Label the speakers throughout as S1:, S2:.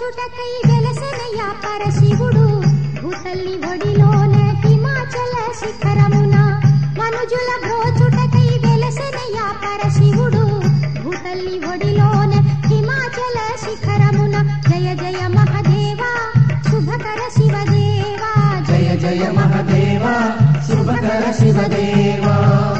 S1: బ్రోచుటకై వెలసెనయ్య పరశివుడు భూతల్లి ఒడిలోన హిమాచల శిఖరమున మనుజుల బ్రోచుటకై వెలసెనయ్య పరశివుడు భూతల్లి ఒడిలోన హిమాచల శిఖరమున జయ జయ మహదేవా శుభకర శివదేవా
S2: జయ జయ మహదేవ శుభకర శివదేవా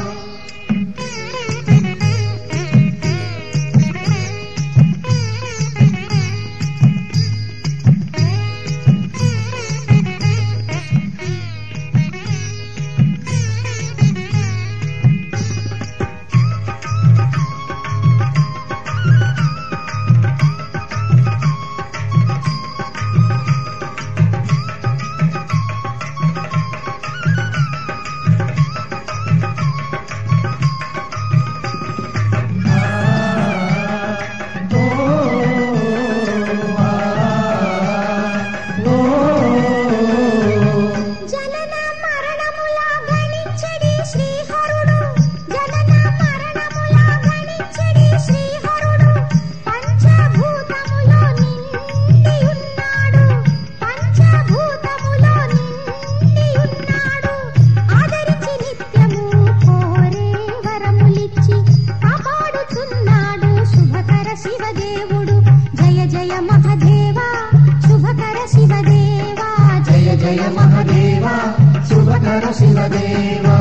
S1: జనన మరణముల గణించడి శ్రీహరుడు జనన మరణముల గణించడి శ్రీహరుడు పంచభూతములో నిండి ఉన్నాడు పంచభూతములో నిండి ఉన్నాడు ఆదరించి నిత్యము కోరే వరములిచ్చి కాపాడుచున్నాడు శుభకర శివదేవుడు జయ జయ మహదేవా శుభకర శివదేవా
S2: జయ జయ మహదేవ శుభకర శివదేవా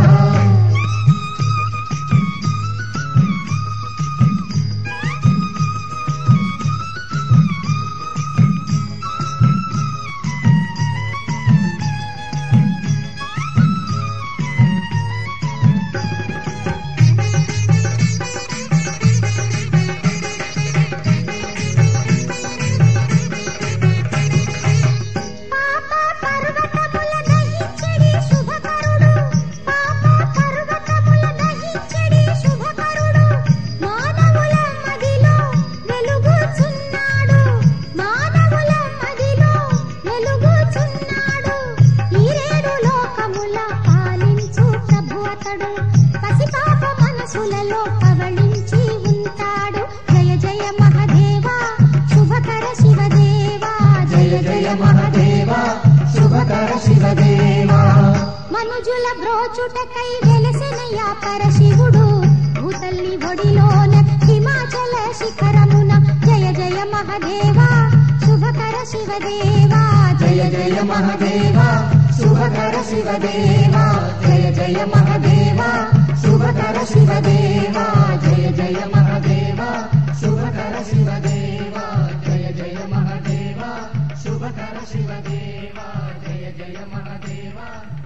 S1: పాప పర్వతముల దహించడి శుభకరుడు పాప పర్వతముల దహించడి శుభకరుడు మానవుల మదిలో వెలుగుచున్నాడు మానవుల మదిలో వెలుగుచున్నాడు ఈ రేడు లోకముల పాలించు ప్రభు అతడు పసిపాప మనసులలో పవళించి ఉంటాడు జయ జయ మహదేవా శుభకర శివదేవా
S2: జయ జయ మహదేవ శుభకర శివదేవా
S1: మనుజుల బ్రోచుటకై వెలసెనయ్య పరశివుడు భూతల్లి ఒడిలోన హిమాచల శిఖరమున జయ జయ మహదేవా శుభకర శివదేవా
S2: జయ జయ మహదేవ శుభకర శివదేవా జయ జయ మహదేవ శుభకర శివదేవా జయ జయ మహదేవ శుభకర శివదేవా జయ జయ మహదేవ శుభకర శివదేవా జయ జయ మహదేవ